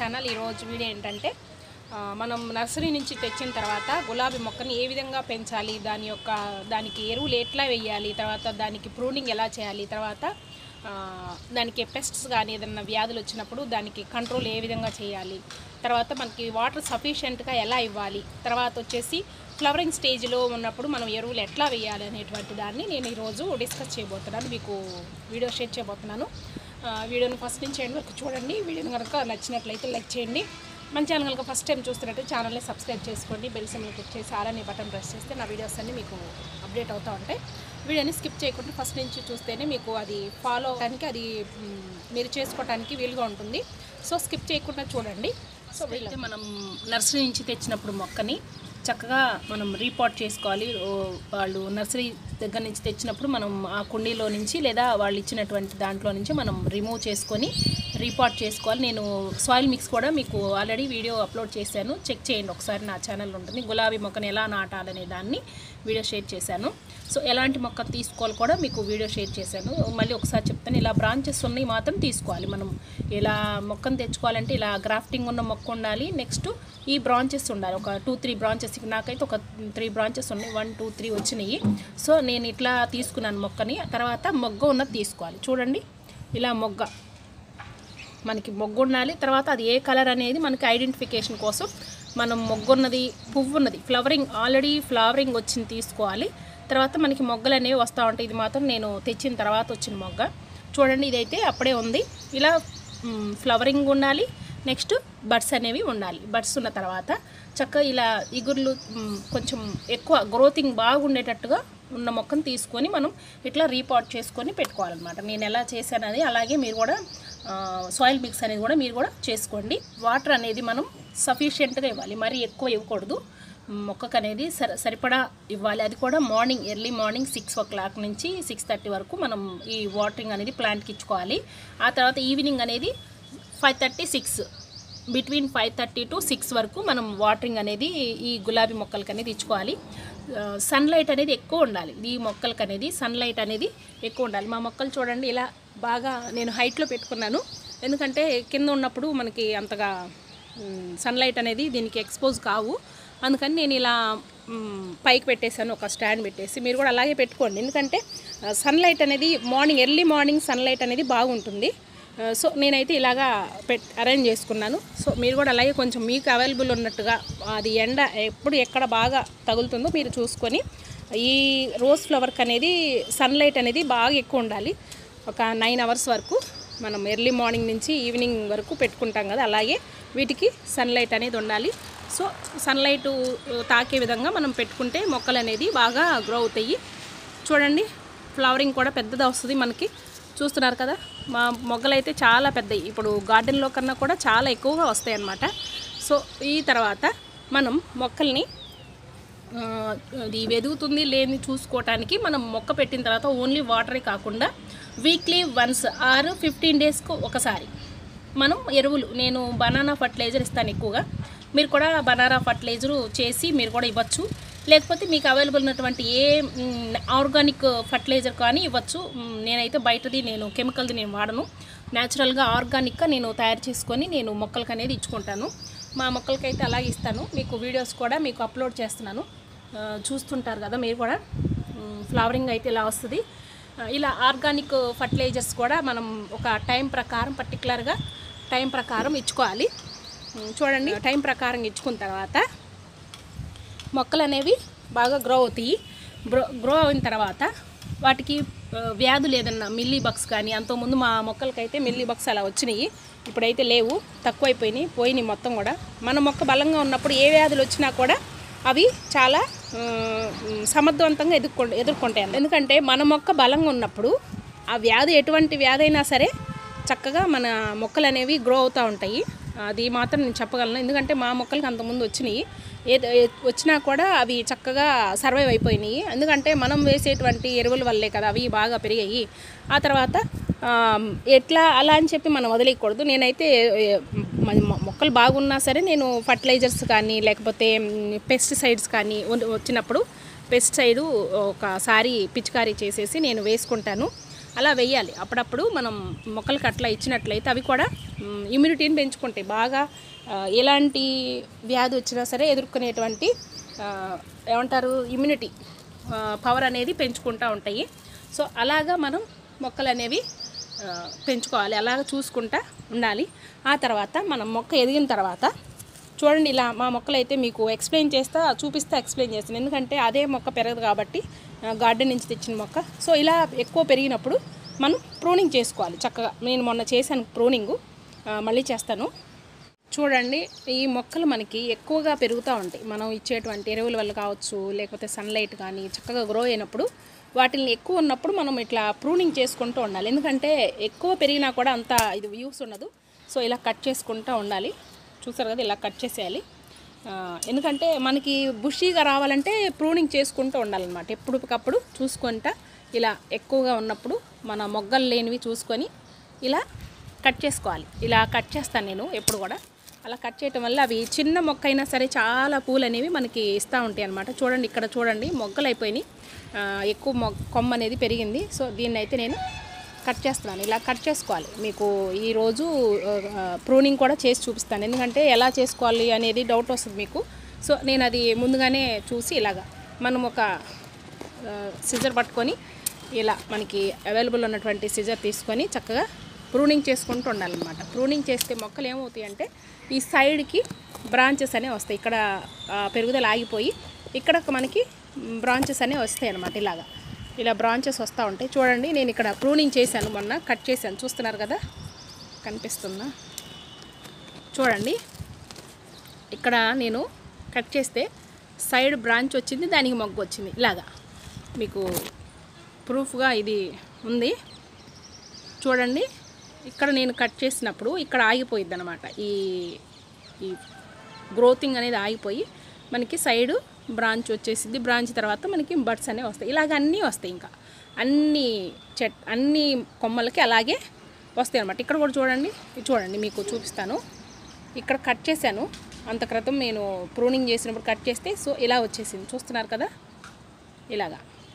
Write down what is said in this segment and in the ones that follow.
Channel ఈరోజు video ఏంటంటే ఆ, మనం నర్సరీ నుంచి తెచ్చిన తర్వాత గులాబీ మొక్కని ఏ విధంగా పెంచాలి దాని యొక్క దానికి ఎరువులు ఎట్లా వేయాలి తర్వాత దానికి ప్రూనింగ్ ఎలా చేయాలి తర్వాత ఆ, దానికి పెస్ట్స్ కానీ ఏదైనా వ్యాధులు వచ్చినప్పుడు దానికి కంట్రోల్ ఏ విధంగా చేయాలి తర్వాత మనకి వాటర్ సఫిషియెంట్గా ఎలా ఇవ్వాలి తర్వాత వచ్చేసి ఫ్లవరింగ్ స్టేజ్లో ఉన్నప్పుడు మనం ఎరువులు ఎట్లా వేయాలి అనేటువంటి దాన్ని నేను ఈరోజు డిస్కస్ చేయబోతున్నాను మీకు వీడియో షేర్ చేయబోతున్నాను ఆ, వీడియోని ఫస్ట్ నుంచి ఎండ్ వరకు చూడండి వీడియోని కనుక నచ్చినట్లయితే లైక్ చేయండి మన ఛానల్ కనుక ఫస్ట్ టైం చూస్తున్నట్టు ఛానల్ని సబ్స్క్రైబ్ చేసుకోండి బెల్ సింబల్ క్లిక్ చేసి ఆరని బటన్ ప్రెస్ చేస్తే నా వీడియోస్ అన్నీ మీకు అప్డేట్ అవుతూ ఉంటాయి వీడియోని స్కిప్ చేయకుండా ఫస్ట్ నుంచి చూస్తేనే మీకు అది ఫాలో అవడానికి అది మ్, మీరు చేసుకోవడానికి వీలుగా ఉంటుంది సో స్కిప్ చేయకుండా చూడండి సో అయితే మనం నర్సరీ నుంచి తెచ్చినప్పుడు మొక్కని చక్కగా మనం రీపాట్ చేసుకోవాలి ఓ, వాళ్ళు నర్సరీ దగ్గర నుంచి తెచ్చినప్పుడు మనం ఆ కుండీలో నుంచి లేదా వాళ్ళు ఇచ్చినటువంటి దాంట్లో నుంచి మనం రిమూవ్ చేసుకొని రీపాట్ చేసుకోవాలి నేను సాయిల్ మిక్స్ కూడా మీకు ఆల్రెడీ వీడియో అప్లోడ్ చేశాను చెక్ చేయండి ఒకసారి నా ఛానల్ ఉంటుంది గులాబీ మొక్కను ఎలా నాటాలనే దాన్ని వీడియో షేర్ చేశాను సో ఎలాంటి మొక్క తీసుకోవాలి కూడా మీకు వీడియో షేర్ చేశాను మళ్ళీ ఒకసారి చెప్తాను ఇలా బ్రాంచెస్ ఉన్నాయి మాత్రం తీసుకోవాలి మనం ఇలా మొక్కను తెచ్చుకోవాలంటే ఇలా గ్రాఫ్టింగ్ ఉన్న మొక్క ఉండాలి నెక్స్ట్ ఈ బ్రాంచెస్ ఉండాలి ఒక టూ త్రీ బ్రాంచెస్ నాకైతే ఒక త్రీ బ్రాంచెస్ ఉన్నాయి వన్ టూ త్రీ వచ్చినాయి సో నేను ఇట్లా తీసుకున్నాను మొక్కని తర్వాత మొగ్గ ఉన్నది తీసుకోవాలి చూడండి ఇలా మొగ్గ మనకి మొగ్గు ఉండాలి తర్వాత అది ఏ కలర్ అనేది మనకి ఐడెంటిఫికేషన్ కోసం మనం మొగ్గున్నది పువ్వు ఉన్నది ఫ్లవరింగ్ ఆల్రెడీ ఫ్లవరింగ్ వచ్చింది తీసుకోవాలి తర్వాత మనకి మొగ్గలు అనేవి వస్తూ ఉంటాయి ఇది మాత్రం నేను తెచ్చిన తర్వాత వచ్చిన మొగ్గ చూడండి ఇదైతే అప్పుడే ఉంది ఇలా మ్, ఫ్లవరింగ్ ఉండాలి నెక్స్ట్ బడ్స్ అనేవి ఉండాలి బడ్స్ ఉన్న తర్వాత చక్కగా ఇలా ఇగుర్లు మ్, కొంచెం ఎక్కువ గ్రోతింగ్ బాగుండేటట్టుగా ఉన్న మొక్కను తీసుకొని మనం ఇట్లా రీపాట్ చేసుకొని పెట్టుకోవాలన్నమాట నేను ఎలా చేశానని అలాగే మీరు కూడా సాయిల్ మిక్స్ అనేది కూడా మీరు కూడా చేసుకోండి వాటర్ అనేది మనం సఫిషియెంట్గా ఇవ్వాలి మరీ ఎక్కువ ఇవ్వకూడదు మొక్కకు అనేది సరి సరిపడా ఇవ్వాలి అది కూడా morning early morning six o'clock నుంచి సిక్స్ థర్టీ వరకు మనం ఈ వాటరింగ్ అనేది ప్లాంట్కి ఇచ్చుకోవాలి ఆ తర్వాత ఈవినింగ్ అనేది five thirty six between five thirty to six వరకు మనం వాటరింగ్ అనేది ఈ గులాబీ మొక్కలకి అనేది ఇచ్చుకోవాలి సన్లైట్ అనేది ఎక్కువ ఉండాలి ఈ మొక్కలకి అనేది సన్లైట్ అనేది ఎక్కువ ఉండాలి మా మొక్కలు చూడండి ఇలా బాగా నేను హైట్లో పెట్టుకున్నాను ఎందుకంటే కింద ఉన్నప్పుడు మనకి అంతగా సన్లైట్ అనేది దీనికి ఎక్స్పోజ్ కావు అందుకని నేను ఇలా మ్, పైకి పెట్టేశాను ఒక స్టాండ్ పెట్టేసి మీరు కూడా అలాగే పెట్టుకోండి ఎందుకంటే సన్లైట్ అనేది మార్నింగ్ ఎర్లీ మార్నింగ్ సన్లైట్ అనేది బాగుంటుంది ఆ, సో నేనైతే ఇలాగా పెట్ అరేంజ్ చేసుకున్నాను సో మీరు కూడా అలాగే కొంచెం మీకు అవైలబుల్ ఉన్నట్టుగా అది ఎండ ఎప్పుడు ఎక్కడ బాగా తగులుతుందో మీరు చూసుకొని ఈ రోజ్ ఫ్లవర్కి అనేది సన్లైట్ అనేది బాగా ఎక్కువ ఉండాలి ఒక నైన్ అవర్స్ వరకు మనం ఎర్లీ మార్నింగ్ నుంచి ఈవినింగ్ వరకు పెట్టుకుంటాం కదా అలాగే వీటికి సన్లైట్ అనేది ఉండాలి సో సన్లైట్ తాకే విధంగా మనం పెట్టుకుంటే మొక్కలు అనేది బాగా గ్రో అవుతాయి చూడండి ఫ్లవరింగ్ కూడా పెద్దది వస్తుంది మనకి చూస్తున్నారు కదా మా మొగ్గలు అయితే చాలా పెద్దవి ఇప్పుడు గార్డెన్లో కన్నా కూడా చాలా ఎక్కువగా వస్తాయి అన్నమాట సో ఈ తర్వాత మనం మొక్కల్ని ఆ, ఇది వెదుగుతుంది లేని చూసుకోవటానికి మనం మొక్క పెట్టిన తర్వాత ఓన్లీ వాటరే కాకుండా వీక్లీ వన్స్ ఆర్ ఫిఫ్టీన్ డేస్కు ఒకసారి మనం ఎరువులు నేను బనానా ఫర్టిలైజర్ ఇస్తాను ఎక్కువగా మీరు కూడా బనానా ఫర్టిలైజరు చేసి మీరు కూడా ఇవ్వచ్చు లేకపోతే మీకు అవైలబుల్ ఉన్నటువంటి ఏ మ్, ఆర్గానిక్ ఫర్టిలైజర్ కానీ ఇవ్వచ్చు మ్, నేనైతే బయటది నేను కెమికల్ది నేను వాడను న్యాచురల్గా ఆర్గానిక్గా నేను తయారు చేసుకొని నేను మొక్కలకి అనేది ఇచ్చుకుంటాను మా మొక్కలకైతే అలాగే ఇస్తాను మీకు వీడియోస్ కూడా మీకు అప్లోడ్ చేస్తున్నాను ఆ, చూస్తుంటారు కదా మీరు కూడా మ్, ఫ్లవరింగ్ అయితే ఇలా వస్తుంది ఆ, ఇలా ఆర్గానిక్ ఫర్టిలైజర్స్ కూడా మనం ఒక టైం ప్రకారం పర్టికులర్గా టైం ప్రకారం ఇచ్చుకోవాలి ఉమ్, చూడండి టైం ప్రకారం ఇచ్చుకున్న తర్వాత మొక్కలు అనేవి బాగా గ్రో అవుతాయి గ్రో గ్రో అయిన తర్వాత వాటికి ఆ, వ్యాధులు ఏదన్నా మిల్లీ బగ్స్ కానీ అంతకుముందు మా మొక్కలకైతే మిల్లీ బగ్స్ అలా వచ్చినాయి ఇప్పుడైతే లేవు తక్కువైపోయినాయి పోయినాయి మొత్తం కూడా మన మొక్క బలంగా ఉన్నప్పుడు ఏ వ్యాధులు వచ్చినా కూడా అవి చాలా ఆ, సమర్థవంతంగా ఎదుర్కొ ఎదుర్కొంటాయి అన్నమాట. ఎందుకంటే మన మొక్క బలంగా ఉన్నప్పుడు ఆ వ్యాధి ఎటువంటి వ్యాధి అయినా సరే చక్కగా మన మొక్కలు అనేవి గ్రో అవుతూ ఉంటాయి అది మాత్రం నేను చెప్పగలను ఎందుకంటే మా మొక్కలకి అంతకుముందు వచ్చినాయి ఏది ఏ- వచ్చినా కూడా అవి చక్కగా సర్వైవ్ అయిపోయినాయి ఎందుకంటే మనం వేసేటువంటి ఎరువుల వల్లే కదా అవి బాగా పెరిగాయి ఆ తర్వాత ఆ, ఎట్లా అలా అని చెప్పి మనం వదిలేయకూడదు నేనైతే ఏ, మ- మ- మొక్కలు బాగున్నా సరే నేను ఫర్టిలైజర్స్ కానీ లేకపోతే పెస్టిసైడ్స్ కానీ ఉన్- వచ్చినప్పుడు పెస్టిసైడ్ ఒకసారి పిచికారీ చేసేసి నేను వేసుకుంటాను అలా వేయాలి అప్పుడప్పుడు మనం మొక్కలకి అట్లా ఇచ్చినట్లయితే అవి కూడా ఇమ్యూనిటీని పెంచుకుంటాయి బాగా ఆ, ఎలాంటి వ్యాధి వచ్చినా సరే ఎదుర్కొనేటువంటి ఆ, ఏమంటారు ఇమ్యూనిటీ పవర్ అనేది పెంచుకుంటూ ఉంటాయి సో అలాగా మనం మొక్కలు అనేవి ఆ, పెంచుకోవాలి అలాగ చూసుకుంటా ఉండాలి ఆ తర్వాత మనం మొక్క ఎదిగిన తర్వాత చూడండి ఇలా మా మొక్కలు అయితే మీకు ఎక్స్ప్లెయిన్ చేస్తా చూపిస్తా ఎక్స్ప్లెయిన్ చేస్తాను ఎందుకంటే అదే మొక్క పెరగదు కాబట్టి గార్డెన్ నుంచి తెచ్చిన మొక్క సో ఇలా ఎక్కువ పెరిగినప్పుడు మనం ప్రూనింగ్ చేసుకోవాలి చక్కగా నేను మొన్న చేశాను ప్రూనింగు మళ్ళీ చేస్తాను చూడండి ఈ మొక్కలు మనకి ఎక్కువగా పెరుగుతూ ఉంటాయి మనం ఇచ్చేటువంటి ఎరువుల వల్ల కావచ్చు లేకపోతే సన్లైట్ కానీ చక్కగా గ్రో అయినప్పుడు వాటిని ఎక్కువ ఉన్నప్పుడు మనం ఇట్లా ప్రూనింగ్ చేసుకుంటూ ఉండాలి ఎందుకంటే ఎక్కువ పెరిగినా కూడా అంత ఇది యూస్ ఉండదు సో ఇలా కట్ చేసుకుంటూ ఉండాలి చూసారు కదా ఇలా కట్ చేసేయాలి ఆ, ఎందుకంటే మనకి బుషీగా రావాలంటే ప్రూనింగ్ చేసుకుంటూ ఉండాలన్నమాట ఎప్పటికప్పుడు చూసుకుంటా ఇలా ఎక్కువగా ఉన్నప్పుడు మన మొగ్గలు లేనివి చూసుకొని ఇలా కట్ చేసుకోవాలి ఇలా కట్ చేస్తాను నేను ఎప్పుడు కూడా అలా కట్ చేయటం వల్ల అవి చిన్న మొక్క అయినా సరే చాలా పూలు అనేవి మనకి ఇస్తూ ఉంటాయి అనమాట చూడండి ఇక్కడ చూడండి మొగ్గలు అయిపోయినాయి ఆ, ఎక్కువ మొ కొమ్మ అనేది పెరిగింది సో దీన్ని అయితే నేను కట్ చేస్తున్నాను ఇలా కట్ చేసుకోవాలి మీకు ఈరోజు ప్రూనింగ్ కూడా చేసి చూపిస్తాను ఎందుకంటే ఎలా చేసుకోవాలి అనేది డౌట్ వస్తుంది మీకు సో నేను అది ముందుగానే చూసి ఇలాగా మనం ఒక సిజర్ పట్టుకొని ఇలా మనకి అవైలబుల్ ఉన్నటువంటి సిజర్ తీసుకొని చక్కగా ప్రూనింగ్ చేసుకుంటూ ఉండాలన్నమాట ప్రూనింగ్ చేస్తే మొక్కలు ఏమవుతాయి అంటే ఈ సైడ్కి బ్రాంచెస్ అనేవి వస్తాయి ఇక్కడ ఆ, పెరుగుదల ఆగిపోయి ఇక్కడ మనకి బ్రాంచెస్ అనేవి వస్తాయి అన్నమాట ఇలాగా ఇలా బ్రాంచెస్ వస్తూ ఉంటాయి చూడండి నేను ఇక్కడ ప్రూనింగ్ చేశాను మొన్న కట్ చేశాను చూస్తున్నారు కదా కనిపిస్తుందా చూడండి ఇక్కడ నేను కట్ చేస్తే సైడ్ బ్రాంచ్ వచ్చింది దానికి మొగ్గు వచ్చింది ఇలాగా మీకు ప్రూఫ్గా ఇది ఉంది చూడండి ఇక్కడ నేను కట్ చేసినప్పుడు ఇక్కడ ఆగిపోయిద్ది అనమాట ఈ ఈ గ్రోతింగ్ అనేది ఆగిపోయి మనకి సైడ్ బ్రాంచ్ వచ్చేసింది బ్రాంచ్ తర్వాత మనకి బడ్స్ అనేవి వస్తాయి ఇలాగ అన్నీ వస్తాయి ఇంకా అన్ని చెట్ అన్ని కొమ్మలకి అలాగే వస్తాయి అనమాట ఇక్కడ కూడా చూడండి ఇది చూడండి మీకు చూపిస్తాను ఇక్కడ కట్ చేశాను అంత క్రితం నేను ప్రూనింగ్ చేసినప్పుడు కట్ చేస్తే సో ఇలా వచ్చేసింది చూస్తున్నారు కదా ఇలాగా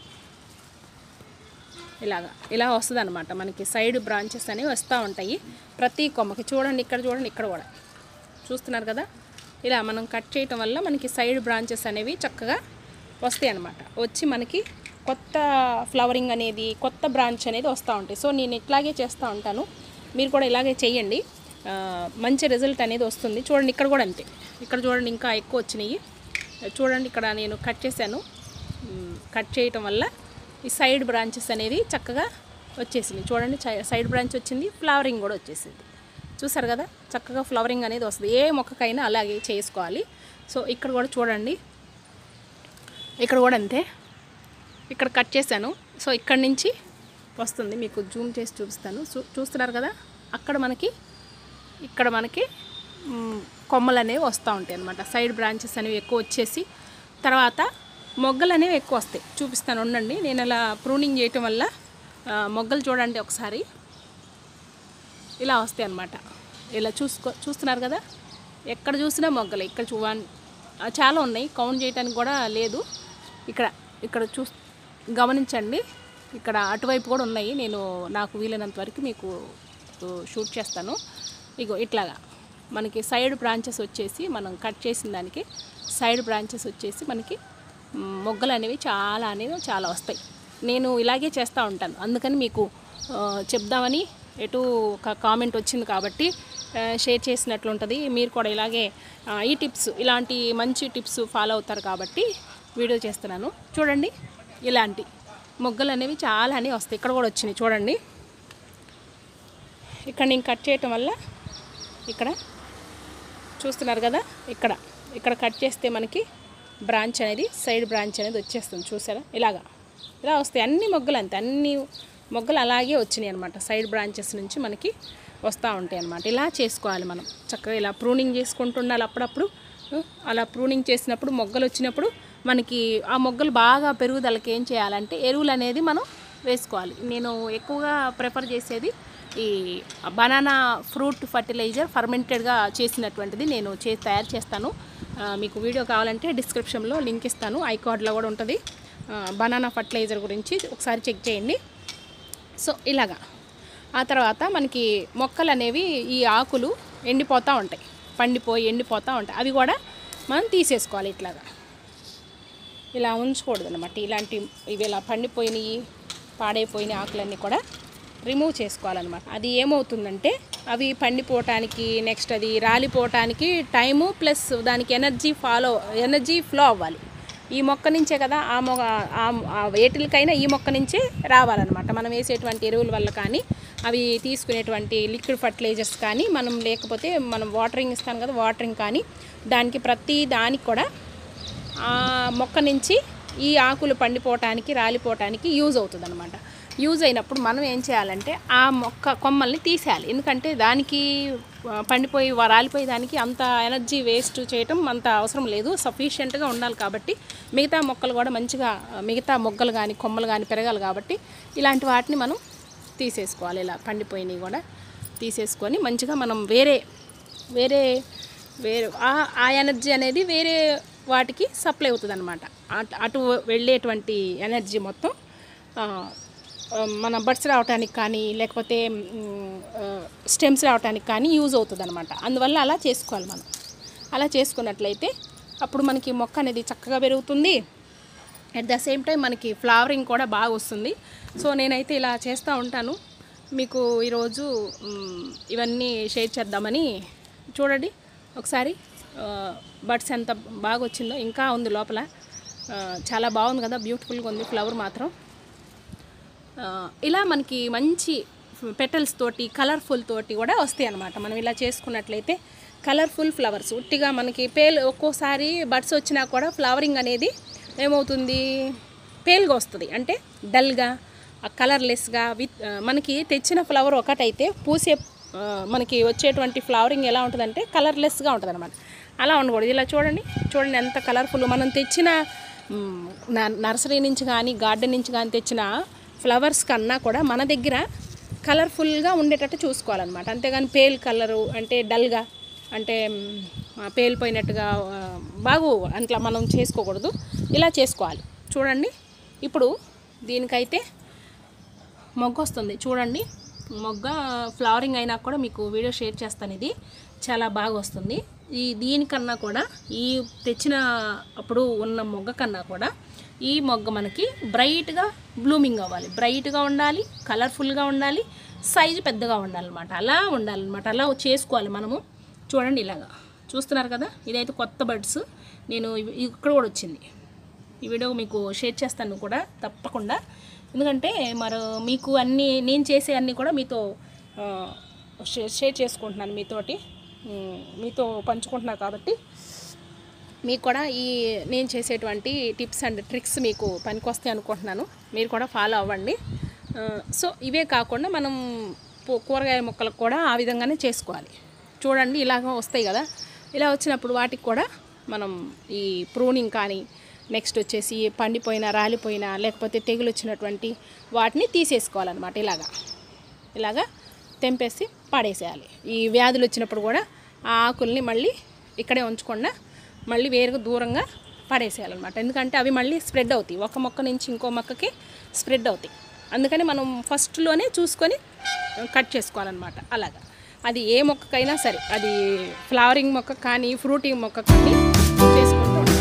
ఇలాగా ఇలా వస్తుంది అనమాట మనకి సైడ్ బ్రాంచెస్ అనేవి వస్తూ ఉంటాయి ప్రతి కొమ్మకి చూడండి ఇక్కడ చూడండి ఇక్కడ కూడా చూస్తున్నారు కదా ఇలా మనం కట్ చేయటం వల్ల మనకి సైడ్ బ్రాంచెస్ అనేవి చక్కగా వస్తాయి అనమాట వచ్చి మనకి కొత్త ఫ్లవరింగ్ అనేది కొత్త బ్రాంచ్ అనేది వస్తూ ఉంటాయి సో నేను ఇట్లాగే చేస్తూ ఉంటాను మీరు కూడా ఇలాగే చేయండి ఆ, మంచి రిజల్ట్ అనేది వస్తుంది చూడండి ఇక్కడ కూడా అంతే ఇక్కడ చూడండి ఇంకా ఎక్కువ వచ్చినాయి చూడండి ఇక్కడ నేను కట్ చేశాను మ్, కట్ చేయటం వల్ల ఈ సైడ్ బ్రాంచెస్ అనేది చక్కగా వచ్చేసింది చూడండి చై- సైడ్ బ్రాంచ్ వచ్చింది ఫ్లవరింగ్ కూడా వచ్చేసింది చూసారు కదా చక్కగా ఫ్లవరింగ్ అనేది వస్తుంది ఏ మొక్కకైనా అలాగే చేసుకోవాలి సో ఇక్కడ కూడా చూడండి ఇక్కడ కూడా అంతే ఇక్కడ కట్ చేశాను సో ఇక్కడ నుంచి వస్తుంది మీకు జూమ్ చేసి చూపిస్తాను చూ- చూస్తున్నారు కదా అక్కడ మనకి ఇక్కడ మనకి మ్, కొమ్మలు అనేవి వస్తూ ఉంటాయి అనమాట సైడ్ బ్రాంచెస్ అనేవి ఎక్కువ వచ్చేసి తర్వాత మొగ్గలు అనేవి ఎక్కువ వస్తాయి చూపిస్తాను ఉండండి నేను అలా ప్రూనింగ్ చేయటం వల్ల ఆ, మొగ్గలు చూడండి ఒకసారి ఇలా వస్తాయి అన్నమాట ఇలా చూసుకో చూస్తున్నారు కదా ఎక్కడ చూసినా మొగ్గలు ఇక్కడ చూ వన్ ఆ, చాలా ఉన్నాయి కౌంట్ చేయడానికి కూడా లేదు ఇక్కడ ఇక్కడ చూ గమనించండి ఇక్కడ అటువైపు కూడా ఉన్నాయి నేను నాకు వీలైనంత వరకు మీకు ఆ, షూట్ చేస్తాను ఇగో ఇట్లాగా మనకి సైడ్ బ్రాంచెస్ వచ్చేసి మనం కట్ చేసిన దానికి సైడ్ బ్రాంచెస్ వచ్చేసి మనకి మ్, మొగ్గలు అనేవి చాలా అనేవి చాలా వస్తాయి నేను ఇలాగే చేస్తూ ఉంటాను అందుకని మీకు ఆ, చెప్దామని ఎటు ఒక కామెంట్ వచ్చింది కాబట్టి ఆ, షేర్ చేసినట్లు ఉంటుంది మీరు కూడా ఇలాగే ఆ, ఈ టిప్స్ ఇలాంటి మంచి టిప్స్ ఫాలో అవుతారు కాబట్టి వీడియో చేస్తున్నాను చూడండి ఇలాంటి మొగ్గలు అనేవి చాలా అనేవి వస్తాయి ఇక్కడ కూడా వచ్చినాయి చూడండి ఇక్కడ నేను కట్ చేయటం వల్ల ఇక్కడ చూస్తున్నారు కదా ఇక్కడ ఇక్కడ కట్ చేస్తే మనకి బ్రాంచ్ అనేది సైడ్ బ్రాంచ్ అనేది వచ్చేస్తుంది చూసారా ఇలాగా ఇలా వస్తాయి అన్ని మొగ్గలు అంతే అన్ని మొగ్గలు అలాగే వచ్చినాయి అనమాట సైడ్ బ్రాంచెస్ నుంచి మనకి వస్తూ ఉంటాయి అనమాట ఇలా చేసుకోవాలి మనం చక్కగా ఇలా ప్రూనింగ్ చేసుకుంటూ ఉండాలి అప్పుడప్పుడు ఉ, అలా ప్రూనింగ్ చేసినప్పుడు మొగ్గలు వచ్చినప్పుడు మనకి ఆ మొగ్గలు బాగా పెరుగుదలకి ఏం చేయాలంటే ఎరువులు అనేది మనం వేసుకోవాలి నేను ఎక్కువగా ప్రిఫర్ చేసేది ఈ బనానా ఫ్రూట్ ఫర్టిలైజర్ ఫర్మెంటెడ్గా చేసినటువంటిది నేను చే తయారు చేస్తాను ఆ, మీకు వీడియో కావాలంటే డిస్క్రిప్షన్లో లింక్ ఇస్తాను ఐకార్డ్లో కూడా ఉంటుంది బనానా ఫర్టిలైజర్ గురించి ఒకసారి చెక్ చేయండి సో ఇలాగా ఆ తర్వాత మనకి మొక్కలు అనేవి ఈ ఆకులు ఎండిపోతూ ఉంటాయి పండిపోయి ఎండిపోతూ ఉంటాయి అవి కూడా మనం తీసేసుకోవాలి ఇట్లాగా ఇలా ఉంచకూడదు అనమాట ఇలాంటి ఇవి ఇలా పండిపోయినవి పాడైపోయిన ఆకులన్నీ కూడా రిమూవ్ చేసుకోవాలన్నమాట అది ఏమవుతుందంటే అవి పండిపోవటానికి నెక్స్ట్ అది రాలిపోవటానికి టైము ప్లస్ దానికి ఎనర్జీ ఫాలో ఎనర్జీ ఫ్లో అవ్వాలి ఈ మొక్క నుంచే కదా ఆ మొక్క ఆ వేటికైనా ఈ మొక్క నుంచే రావాలన్నమాట మనం వేసేటువంటి ఎరువుల వల్ల కానీ అవి తీసుకునేటువంటి లిక్విడ్ ఫర్టిలైజర్స్ కానీ మనం లేకపోతే మనం వాటరింగ్ ఇస్తాం కదా వాటరింగ్ కానీ దానికి ప్రతి దానికి కూడా ఆ మొక్క నుంచి ఈ ఆకులు పండిపోవటానికి రాలిపోవటానికి యూజ్ అవుతుంది అనమాట యూజ్ అయినప్పుడు మనం ఏం చేయాలంటే ఆ మొక్క కొమ్మల్ని తీసేయాలి ఎందుకంటే దానికి ఆ, పండిపోయి వా- రాలిపోయి దానికి అంత ఎనర్జీ వేస్ట్ చేయటం అంత అవసరం లేదు సఫిషియెంట్గా ఉండాలి కాబట్టి మిగతా మొక్కలు కూడా మంచిగా ఆ, మిగతా మొగ్గలు కానీ కొమ్మలు కానీ పెరగాలి కాబట్టి ఇలాంటి వాటిని మనం తీసేసుకోవాలి ఇలా పండిపోయినవి కూడా తీసేసుకొని మంచిగా మనం వేరే వేరే వేరే ఆ- ఆ ఎనర్జీ అనేది వేరే వాటికి సప్లై అవుతుంది అనమాట అటు వెళ్ళేటువంటి ఎనర్జీ మొత్తం ఆ, ఆ, మన బడ్స్ రావడానికి కానీ లేకపోతే స్టెమ్స్ రావడానికి కానీ యూజ్ అవుతుంది అనమాట అందువల్ల అలా చేసుకోవాలి మనం అలా చేసుకున్నట్లయితే అప్పుడు మనకి మొక్క అనేది చక్కగా పెరుగుతుంది అట్ ద సేమ్ టైం మనకి ఫ్లవరింగ్ కూడా బాగా వస్తుంది సో నేనైతే ఇలా చేస్తూ ఉంటాను మీకు ఈరోజు మ్, ఇవన్నీ షేర్ చేద్దామని చూడండి ఒకసారి బడ్స్ ఎంత బాగా వచ్చిందో ఇంకా ఉంది లోపల ఆ, చాలా బాగుంది కదా బ్యూటిఫుల్గా ఉంది ఫ్లవర్ మాత్రం ఆ, ఇలా మనకి మంచి పెటల్స్ తోటి కలర్ఫుల్ తోటి కూడా వస్తాయి అన్నమాట మనం ఇలా చేసుకున్నట్లయితే కలర్ఫుల్ ఫ్లవర్స్ ఉట్టిగా మనకి పేల్ ఒక్కోసారి బడ్స్ వచ్చినా కూడా ఫ్లవరింగ్ అనేది ఏమవుతుంది పేల్గా వస్తుంది అంటే డల్గా కలర్లెస్గా విత్ ఆ, మనకి తెచ్చిన ఫ్లవర్ ఒకటైతే పూసే ఆ, మనకి వచ్చేటువంటి ఫ్లవరింగ్ ఎలా ఉంటుందంటే కలర్లెస్గా ఉంటుంది అనమాట అలా ఉండకూడదు ఇలా చూడండి చూడండి ఎంత కలర్ఫుల్ మనం తెచ్చిన మ్, న- నర్సరీ నుంచి కానీ గార్డెన్ నుంచి కానీ తెచ్చిన ఫ్లవర్స్ కన్నా కూడా మన దగ్గర కలర్ఫుల్గా ఉండేటట్టు చూసుకోవాలన్నమాట అంతేగాని పేల్ కలరు అంటే డల్గా అంటే మ్, ఆ, పేలిపోయినట్టుగా ఆ, బాగు అట్లా మనం చేసుకోకూడదు ఇలా చేసుకోవాలి చూడండి ఇప్పుడు దీనికైతే మొగ్గ వస్తుంది చూడండి మొగ్గ ఫ్లవరింగ్ అయినా కూడా మీకు వీడియో షేర్ చేస్తాను ఇది చాలా బాగా వస్తుంది ఈ దీనికన్నా కూడా ఈ తెచ్చిన అప్పుడు ఉన్న మొగ్గ కన్నా కూడా ఈ మొగ్గ మనకి బ్రైట్గా బ్లూమింగ్ అవ్వాలి బ్రైట్గా ఉండాలి కలర్ఫుల్గా ఉండాలి సైజు పెద్దగా ఉండాలన్నమాట అలా ఉండాలన్నమాట అలా చేసుకోవాలి మనము చూడండి ఇలాగా చూస్తున్నారు కదా ఇదైతే కొత్త బర్డ్స్ నేను ఇవి- ఇక్కడ కూడా వచ్చింది ఈ వీడియో మీకు షేర్ చేస్తాను కూడా తప్పకుండా ఎందుకంటే మరి మీకు అన్నీ నేను చేసే అన్నీ కూడా మీతో ఆ, షేర్ షేర్ చేసుకుంటున్నాను మీతోటి ఉమ్, మీతో పంచుకుంటున్నాను కాబట్టి మీకు కూడా ఈ నేను చేసేటువంటి టిప్స్ అండ్ ట్రిక్స్ మీకు పనికొస్తాయి అనుకుంటున్నాను మీరు కూడా ఫాలో అవ్వండి ఆ, సో ఇవే కాకుండా మనం పూ- కూరగాయ మొక్కలకు కూడా ఆ విధంగానే చేసుకోవాలి చూడండి ఇలాగ వస్తాయి కదా ఇలా వచ్చినప్పుడు వాటికి కూడా మనం ఈ ప్రూనింగ్ కానీ నెక్స్ట్ వచ్చేసి పండిపోయిన రాలిపోయిన లేకపోతే తెగులు వచ్చినటువంటి వాటిని తీసేసుకోవాలన్నమాట ఇలాగా ఇలాగా తెంపేసి పాడేసేయాలి ఈ వ్యాధులు వచ్చినప్పుడు కూడా ఆ ఆకుల్ని మళ్ళీ ఇక్కడే ఉంచకుండా మళ్ళీ వేరుగా దూరంగా పడేసేయాలన్నమాట ఎందుకంటే అవి మళ్ళీ స్ప్రెడ్ అవుతాయి ఒక మొక్క నుంచి ఇంకో మొక్కకి స్ప్రెడ్ అవుతాయి అందుకని మనం ఫస్ట్లోనే చూసుకొని కట్ చేసుకోవాలన్నమాట అలాగా అది ఏ మొక్కకైనా సరే అది ఫ్లవరింగ్ మొక్క కానీ ఫ్రూటింగ్ మొక్క కానీ చేసుకుంటూ ఉండాలి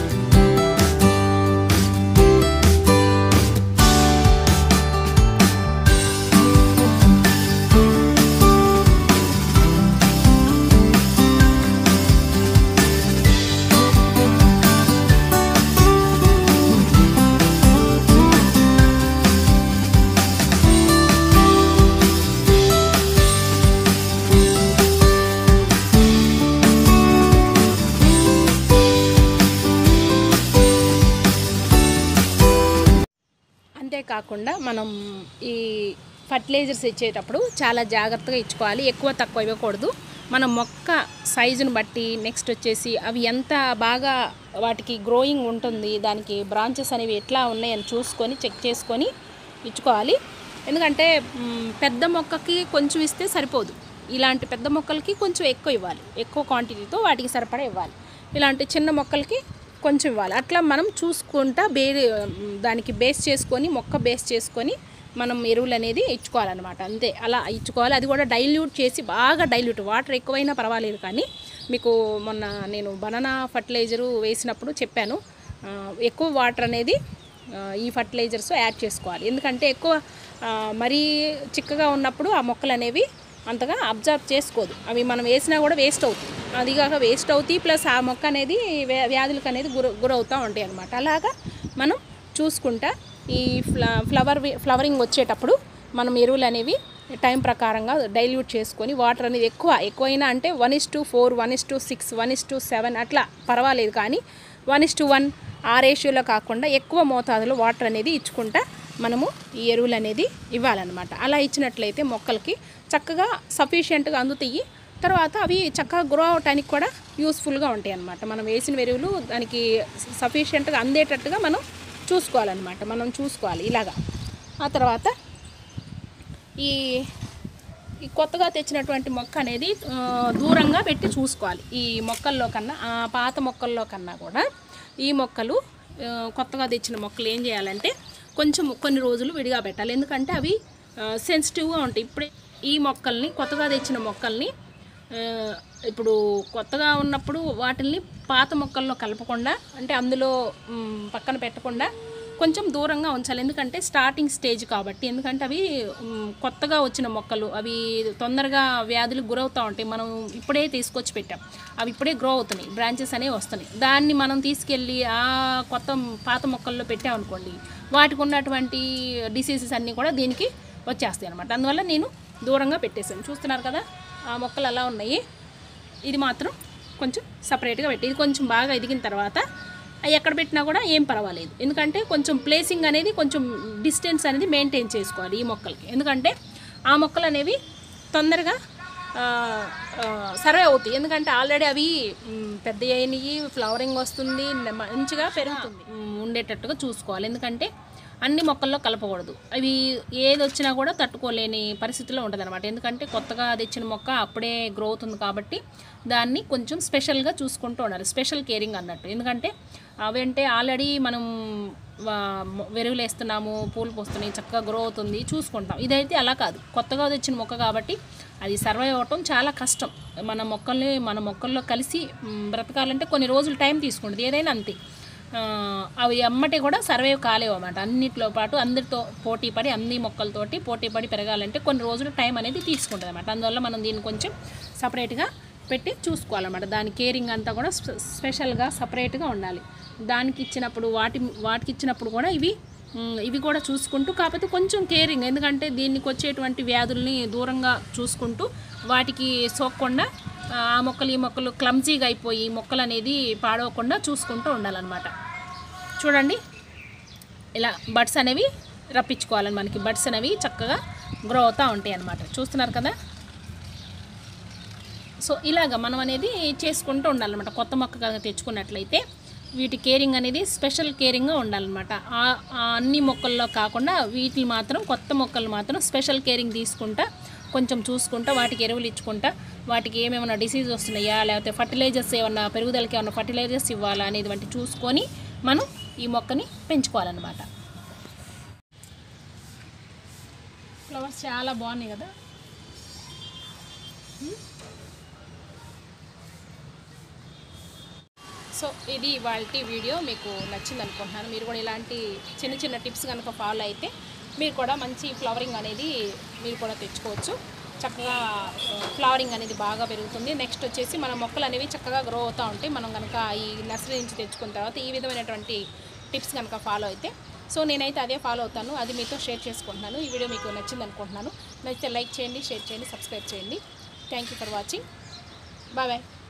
అంతేకాకుండా మనం ఈ ఫర్టిలైజర్స్ ఇచ్చేటప్పుడు చాలా జాగ్రత్తగా ఇచ్చుకోవాలి ఎక్కువ తక్కువ ఇవ్వకూడదు మన మొక్క సైజుని బట్టి నెక్స్ట్ వచ్చేసి అవి ఎంత బాగా వాటికి గ్రోయింగ్ ఉంటుంది దానికి బ్రాంచెస్ అనేవి ఎట్లా ఉన్నాయని చూసుకొని చెక్ చేసుకొని ఇచ్చుకోవాలి ఎందుకంటే మ్, పెద్ద మొక్కకి కొంచెం ఇస్తే సరిపోదు ఇలాంటి పెద్ద మొక్కలకి కొంచెం ఎక్కువ ఇవ్వాలి ఎక్కువ క్వాంటిటీతో వాటికి సరిపడా ఇవ్వాలి ఇలాంటి చిన్న మొక్కలకి కొంచెం ఇవ్వాలి అట్లా మనం చూసుకుంటా బే దానికి బేస్ చేసుకొని మొక్క బేస్ చేసుకొని మనం ఎరువులు అనేది ఇచ్చుకోవాలన్నమాట అంతే అలా ఇచ్చుకోవాలి అది కూడా డైల్యూట్ చేసి బాగా డైల్యూట్ వాటర్ ఎక్కువైనా పర్వాలేదు కానీ మీకు మొన్న నేను బనానా ఫర్టిలైజరు వేసినప్పుడు చెప్పాను ఆ, ఎక్కువ వాటర్ అనేది ఆ, ఈ ఫర్టిలైజర్స్ యాడ్ చేసుకోవాలి ఎందుకంటే ఎక్కువ ఆ, మరీ చిక్కగా ఉన్నప్పుడు ఆ మొక్కలు అనేవి అంతగా అబ్జర్వ్ చేసుకోదు అవి మనం వేసినా కూడా వేస్ట్ అవుతుంది అది కాక వేస్ట్ అవుతాయి ప్లస్ ఆ మొక్క అనేది వ్యా- వ్యాధులకు అనేది గుర గురవుతూ ఉంటాయి అనమాట అలాగా మనం చూసుకుంటా ఈ ఫ్ల ఫ్లవర్ ఫ్లవరింగ్ వచ్చేటప్పుడు మనం ఎరువులు అనేవి టైం ప్రకారంగా డైల్యూట్ చేసుకొని వాటర్ అనేది ఎక్కువ ఎక్కువైనా అంటే one is to four one is to six one is to seven అట్లా పర్వాలేదు కానీ వన్ ఇస్ టు వన్ ఆ రేషియోలో కాకుండా ఎక్కువ మోతాదులో వాటర్ అనేది ఇచ్చుకుంటా మనము ఈ ఎరువులు అనేది ఇవ్వాలన్నమాట అలా ఇచ్చినట్లయితే మొక్కలకి చక్కగా సఫిషియెంట్గా అందుతాయి తర్వాత అవి చక్కగా గ్రో అవటానికి కూడా యూస్ఫుల్గా ఉంటాయి అన్నమాట మనం వేసిన ఎరువులు దానికి సఫిషియెంట్గా అందేటట్టుగా మనం చూసుకోవాలన్నమాట మనం చూసుకోవాలి ఇలాగా ఆ తర్వాత ఈ ఈ కొత్తగా తెచ్చినటువంటి మొక్క అనేది ఆ, దూరంగా పెట్టి చూసుకోవాలి ఈ మొక్కల్లో కన్నా ఆ పాత మొక్కల్లో కన్నా కూడా ఈ మొక్కలు ఆ, కొత్తగా తెచ్చిన మొక్కలు ఏం చేయాలంటే కొంచెం కొన్ని రోజులు విడిగా పెట్టాలి ఎందుకంటే అవి సెన్సిటివ్గా ఉంటాయి ఇప్పుడే ఈ మొక్కల్ని కొత్తగా తెచ్చిన మొక్కల్ని ఆ, ఇప్పుడు కొత్తగా ఉన్నప్పుడు వాటిల్ని పాత మొక్కల్లో కలపకుండా అంటే అందులో మ్, పక్కన పెట్టకుండా కొంచెం దూరంగా ఉంచాలి ఎందుకంటే స్టార్టింగ్ స్టేజ్ కాబట్టి ఎందుకంటే అవి మ్, కొత్తగా వచ్చిన మొక్కలు అవి తొందరగా వ్యాధులకు గురవుతూ ఉంటాయి మనం ఇప్పుడే తీసుకొచ్చి పెట్టాం అవి ఇప్పుడే గ్రో అవుతున్నాయి బ్రాంచెస్ అనేవి వస్తున్నాయి దాన్ని మనం తీసుకెళ్ళి ఆ కొత్త పాత మొక్కల్లో పెట్టామనుకోండి వాటికి ఉన్నటువంటి డిసీజెస్ అన్నీ కూడా దీనికి వచ్చేస్తాయి అనమాట అందువల్ల నేను దూరంగా పెట్టేశాను చూస్తున్నారు కదా ఆ మొక్కలు అలా ఉన్నాయి ఇది మాత్రం కొంచెం సపరేట్గా పెట్టి ఇది కొంచెం బాగా ఎదిగిన తర్వాత అవి ఎక్కడ పెట్టినా కూడా ఏం పర్వాలేదు ఎందుకంటే కొంచెం ప్లేసింగ్ అనేది కొంచెం డిస్టెన్స్ అనేది మెయింటైన్ చేసుకోవాలి ఈ మొక్కలకి ఎందుకంటే ఆ మొక్కలు అనేవి తొందరగా సర్వే అవుతాయి ఎందుకంటే ఆల్రెడీ అవి మ్, పెద్ద అయినవి ఫ్లవరింగ్ వస్తుంది న- మంచిగా పెరుగుతుంది మ్, ఉండేటట్టుగా చూసుకోవాలి ఎందుకంటే అన్ని మొక్కల్లో కలపకూడదు అవి ఏది వచ్చినా కూడా తట్టుకోలేని పరిస్థితిలో ఉంటుంది అనమాట ఎందుకంటే కొత్తగా తెచ్చిన మొక్క అప్పుడే గ్రో అవుతుంది కాబట్టి దాన్ని కొంచెం స్పెషల్గా చూసుకుంటూ ఉండాలి స్పెషల్ కేరింగ్ అన్నట్టు ఎందుకంటే అవంటే ఆల్రెడీ మనం వా- మొ- ఎరువులు వేస్తున్నాము పూలు పోస్తున్నాయి చక్కగా గ్రో అవుతుంది చూసుకుంటాం ఇదైతే అలా కాదు కొత్తగా తెచ్చిన మొక్క కాబట్టి అది సర్వైవ్ అవ్వటం చాలా కష్టం మన మొక్కల్ని మన మొక్కల్లో కలిసి మ్, బ్రతకాలంటే కొన్ని రోజులు టైం తీసుకుంటుంది ఏదైనా అంతే ఆ, అవి అమ్మటి కూడా సర్వైవ్ కాలేవు అన్నమాట అన్నిటిలో పాటు అందరితో పోటీ పడి అన్ని మొక్కలతోటి పోటీ పడి పెరగాలంటే కొన్ని రోజులు టైం అనేది తీసుకుంటుంది అనమాట అందువల్ల మనం దీన్ని కొంచెం సపరేట్గా పెట్టి చూసుకోవాలన్నమాట దాని కేరింగ్ అంతా కూడా స్పె- స్పెషల్గా సపరేట్గా ఉండాలి దానికి ఇచ్చినప్పుడు వాటి వాటికి ఇచ్చినప్పుడు కూడా ఇవి మ్, ఇవి కూడా చూసుకుంటూ కాకపోతే కొంచెం కేరింగ్ ఎందుకంటే దీనికి వచ్చేటువంటి వ్యాధుల్ని దూరంగా చూసుకుంటూ వాటికి సోకకుండా ఆ ఆ మొక్కలు ఈ మొక్కలు క్లమ్జీగా అయిపోయి మొక్కలు అనేది పాడవకుండా చూసుకుంటూ ఉండాలన్నమాట చూడండి ఇలా బడ్స్ అనేవి రప్పించుకోవాలని మనకి బడ్స్ అనేవి చక్కగా గ్రో అవుతూ ఉంటాయి అన్నమాట చూస్తున్నారు కదా సో ఇలాగ మనం అనేది చేసుకుంటూ ఉండాలన్నమాట కొత్త మొక్క కనుక తెచ్చుకున్నట్లయితే వీటి కేరింగ్ అనేది స్పెషల్ కేరింగ్గా ఉండాలన్నమాట ఆ- ఆ అన్ని మొక్కల్లో కాకుండా వీటిని మాత్రం కొత్త మొక్కలు మాత్రం స్పెషల్ కేరింగ్ తీసుకుంటా కొంచెం చూసుకుంటా వాటికి ఎరువులు ఇచ్చుకుంటా వాటికి ఏమేమైనా డిసీజ్ వస్తున్నాయా లేకపోతే ఫర్టిలైజర్స్ ఏమన్నా పెరుగుదలకి ఏమన్నా ఫర్టిలైజర్స్ ఇవ్వాలా అనేది వంటి చూసుకొని మనం ఈ మొక్కని పెంచుకోవాలన్నమాట ఫ్లవర్స్ చాలా బాగున్నాయి కదా సో ఇది ఇవాళ వీడియో మీకు నచ్చింది అనుకుంటున్నాను మీరు కూడా ఇలాంటి చిన్న చిన్న టిప్స్ కనుక ఫాలో అయితే మీరు కూడా మంచి ఫ్లవరింగ్ అనేది మీరు కూడా తెచ్చుకోవచ్చు చక్కగా ఫ్లవరింగ్ అనేది బాగా పెరుగుతుంది నెక్స్ట్ వచ్చేసి మన మొక్కలు అనేవి చక్కగా గ్రో అవుతూ ఉంటాయి మనం కనుక ఈ నర్సరీ నుంచి తెచ్చుకున్న తర్వాత ఈ విధమైనటువంటి టిప్స్ కనుక ఫాలో అయితే సో నేనైతే అదే ఫాలో అవుతాను అది మీతో షేర్ చేసుకుంటున్నాను ఈ వీడియో మీకు నచ్చింది అనుకుంటున్నాను నచ్చితే లైక్ చేయండి షేర్ చేయండి సబ్స్క్రైబ్ చేయండి thank you for watching bye bye